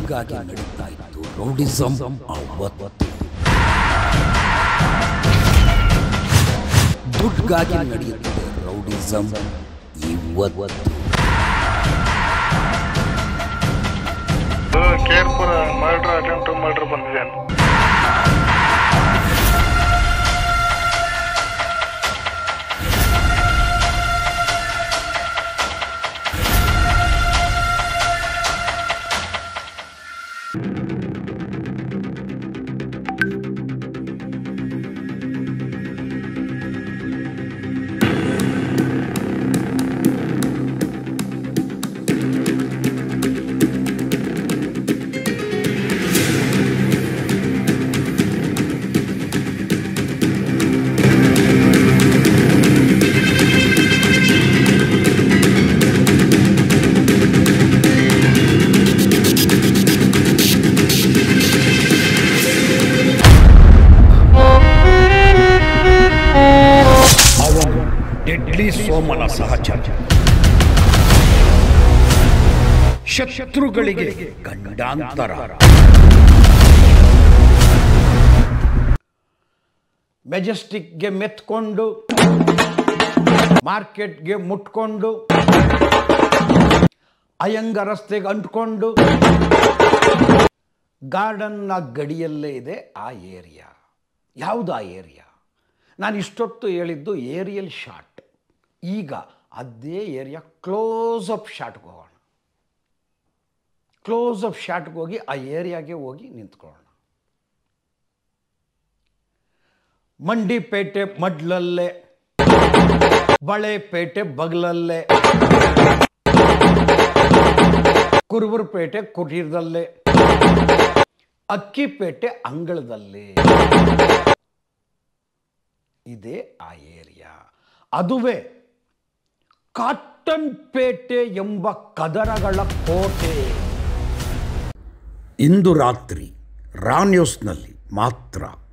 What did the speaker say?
ದುಡ್ಗಾಗಿ ನಡೀತಾ ಇತ್ತು ರೌಡಿಸಂ ಅವತ್ತು ದುಡ್ಗಾಗಿ ನಡೆಯುತ್ತೆ ರೌಡಿಸಂ ಇವತ್ತು ಕೇರ್ಪುರ ಮರ್ಡರ್ ಅಟೆಂಪ್ಟ್ ಮರ್ಡರ್ ಬಂದಿದೆ ಅವನು ಡೆಡ್ಲಿ ಸೋಮನ ಸಹಚರ ಶತ್ರುಗಳಿಗೆ ಗಂಡಾಂತರ ಮೆಜೆಸ್ಟಿಕ್ಗೆ ಮೆತ್ಕೊಂಡು ಮಾರ್ಕೆಟ್ಗೆ ಮುಟ್ಕೊಂಡು ಅಯ್ಯಂಗ ರಸ್ತೆಗೆ ಅಂಟ್ಕೊಂಡು ಗಾರ್ಡನ್ನ ಗಡಿಯಲ್ಲೇ ಇದೆ ಆ ಏರಿಯಾ ಯಾವುದು ಆ ಏರಿಯಾ ನಾನು ಇಷ್ಟೊತ್ತು ಹೇಳಿದ್ದು ಏರಿಯಲ್ ಶಾಟ್ ಈಗ ಅದೇ ಏರಿಯಾ ಕ್ಲೋಸ್ ಅಪ್ ಶಾಟ್ಗೆ ಹೋಗೋಣ ಕ್ಲೋಸ್ ಅಪ್ ಶಾಟ್ಗೆ ಹೋಗಿ ಆ ಏರಿಯಾಗೆ ಹೋಗಿ ನಿಂತ್ಕೊಳ್ಳೋಣ ಮಂಡಿಪೇಟೆ ಮಡ್ಲಲ್ಲೇ ಬಳೆಪೇಟೆ ಬಗಲಲ್ಲೇ ಕುರುಬರಪೇಟೆ ಕುಟೀರದಲ್ಲೇ ಅಕ್ಕಿಪೇಟೆ ಅಂಗಳದಲ್ಲಿ ಇದೇ ಆ ಏರಿಯಾ ಅದುವೇ ಕಾಟನ್ ಪೇಟೆ ಎಂಬ ಕದರಗಳ ಕೋಟೆ ಇಂದು ರಾತ್ರಿ ರಾ ನ್ಯೂಸ್ನಲ್ಲಿ ಮಾತ್ರ